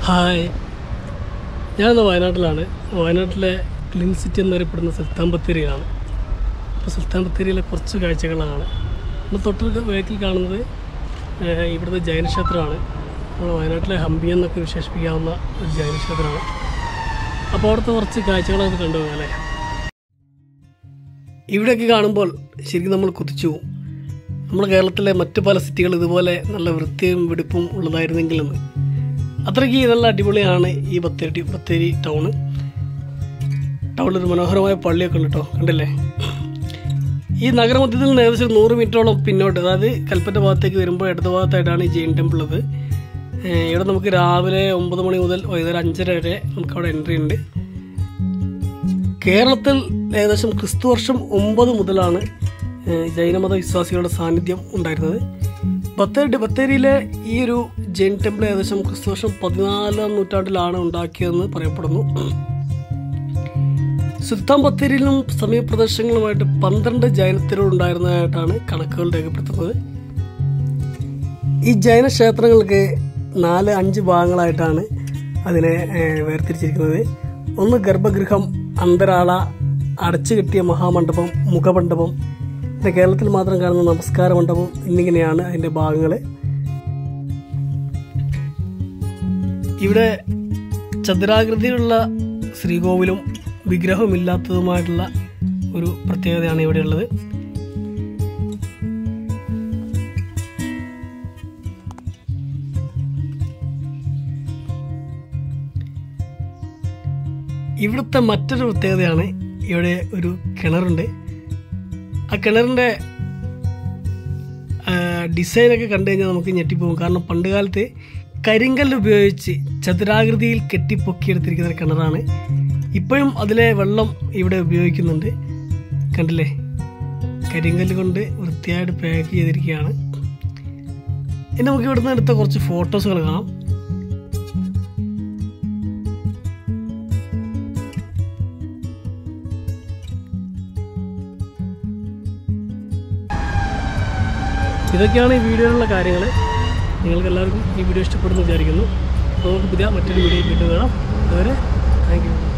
hi ഞാനിന്ന് വയനാട്ടിലാണ് വയനാട്ടിലെ clean city എന്നറിയപ്പെടുന്ന സുൽത്താൻ ബത്തേരിയിലാണ് അപ്പോൾ സുൽത്താൻ ബത്തേരിയിലെ കുറച്ച് കാഴ്ചകളാണ് നമ്മൾ തൊട്ട് വേക്കിൽ കാണുന്നത് ഏഹ്, ഇവിടുത്തെ ജൈനക്ഷേത്രമാണ് നമ്മൾ വയനാട്ടിലെ ഹംപി എന്നൊക്കെ വിശേഷിപ്പിക്കാവുന്ന ഒരു ജൈനക്ഷേത്രമാണ് അപ്പോൾ അവിടുത്തെ കുറച്ച് കാഴ്ചകളൊക്കെ കണ്ടുപോകാം അല്ലേ ഇവിടെയൊക്കെ കാണുമ്പോൾ ശരിക്കും നമ്മൾ കുതിച്ചു പോകും നമ്മുടെ കേരളത്തിലെ മറ്റു പല സിറ്റികൾ ഇതുപോലെ നല്ല വൃത്തിയും വെടിപ്പും ഉള്ളതായിരുന്നെങ്കിലെന്ന് അത്രയ്ക്ക് നല്ല അടിപൊളിയാണ് ഈ ബത്തേരി ബത്തേരി ടൗണ് ടൗണിൽ ഒരു മനോഹരമായ പള്ളിയൊക്കെ ഉണ്ട് കേട്ടോ കണ്ടില്ലേ ഈ നഗരമധ്യത്തിൽ നിന്ന് ഏകദേശം നൂറ് മീറ്ററോളം പിന്നോട്ട് അതായത് കൽപ്പറ്റ ഭാഗത്തേക്ക് വരുമ്പോൾ ഇടത് ഭാഗത്തായിട്ടാണ് ഈ ജെയിൻ ടെമ്പിൾ ഉള്ളത് ഏഹ് ഇവിടെ നമുക്ക് രാവിലെ ഒമ്പത് മണി മുതൽ വൈകുന്നേരം അഞ്ചര വരെ നമുക്ക് അവിടെ എൻട്രി ഉണ്ട് കേരളത്തിൽ ഏകദേശം ക്രിസ്തു വർഷം ഒമ്പത് മുതലാണ് ഏഹ്, ജൈനമത വിശ്വാസികളുടെ സാന്നിധ്യം ഉണ്ടായിരുന്നത് ബത്തേരി ബത്തേരിയിലെ ഈ ഒരു ജൈൻ ടെമ്പിൾ ഏകദേശം ക്രിസ്തു വർഷം പതിനാലാം നൂറ്റാണ്ടിലാണ് ഉണ്ടാക്കിയതെന്ന് പറയപ്പെടുന്നു സുൽത്താൻ ബത്തേരിയിലും സമീപപ്രദേശങ്ങളുമായിട്ട് പന്ത്രണ്ട് ജൈനത്തിലുകൾ ഉണ്ടായിരുന്നതായിട്ടാണ് കണക്കുകൾ രേഖപ്പെടുത്തുന്നത് ഈ ജൈന ക്ഷേത്രങ്ങൾക്ക് നാല് അഞ്ച് ഭാഗങ്ങളായിട്ടാണ് അതിനെ ഏഹ്, വേർതിരിച്ചിരിക്കുന്നത് ഒന്ന് ഗർഭഗൃഹം അന്തരാള അടച്ചു കെട്ടിയ മഹാമണ്ഡപം മുഖമണ്ഡപം പിന്നെ കേരളത്തിൽ മാത്രം കാണുന്ന നമസ്കാര മണ്ഡപം എന്നിങ്ങനെയാണ് അതിൻ്റെ ഭാഗങ്ങൾ ഇവിടെ ചതുരാകൃതിയിലുള്ള ശ്രീകോവിലും വിഗ്രഹമില്ലാത്തതുമായിട്ടുള്ള ഒരു പ്രത്യേകതയാണ് ഇവിടെയുള്ളത് ഇവിടുത്തെ മറ്റൊരു പ്രത്യേകതയാണ് ഇവിടെ ഒരു കിണറുണ്ട് ആ കിണറിൻ്റെ ഡിസൈനൊക്കെ കണ്ടു കഴിഞ്ഞാൽ നമുക്ക് ഞെട്ടിപ്പോകും കാരണം പണ്ട് കാലത്ത് കരിങ്കല്ല് ഉപയോഗിച്ച് ചതുരാകൃതിയിൽ കെട്ടിപ്പൊക്കിയെടുത്തിരിക്കുന്ന ഒരു കിണറാണ് ഇപ്പോഴും അതിലെ വെള്ളം ഇവിടെ ഉപയോഗിക്കുന്നുണ്ട് കണ്ടില്ലേ കരിങ്കല്ല് കൊണ്ട് വൃത്തിയായിട്ട് പാക്ക് ചെയ്തിരിക്കുകയാണ് ഇനി നമുക്ക് ഇവിടുന്ന് എടുത്ത കുറച്ച് ഫോട്ടോസുകൾ കാണാം ഇതൊക്കെയാണ് ഈ വീഡിയോയിലുള്ള കാര്യങ്ങൾ നിങ്ങൾക്ക് എല്ലാവർക്കും ഈ വീഡിയോ ഇഷ്ടപ്പെടുന്നു വിചാരിക്കുന്നു അപ്പോൾ നമുക്ക് പുതിയ മറ്റൊരു വീഡിയോ വീണ്ടും കാണാം അതുവരെ താങ്ക് യു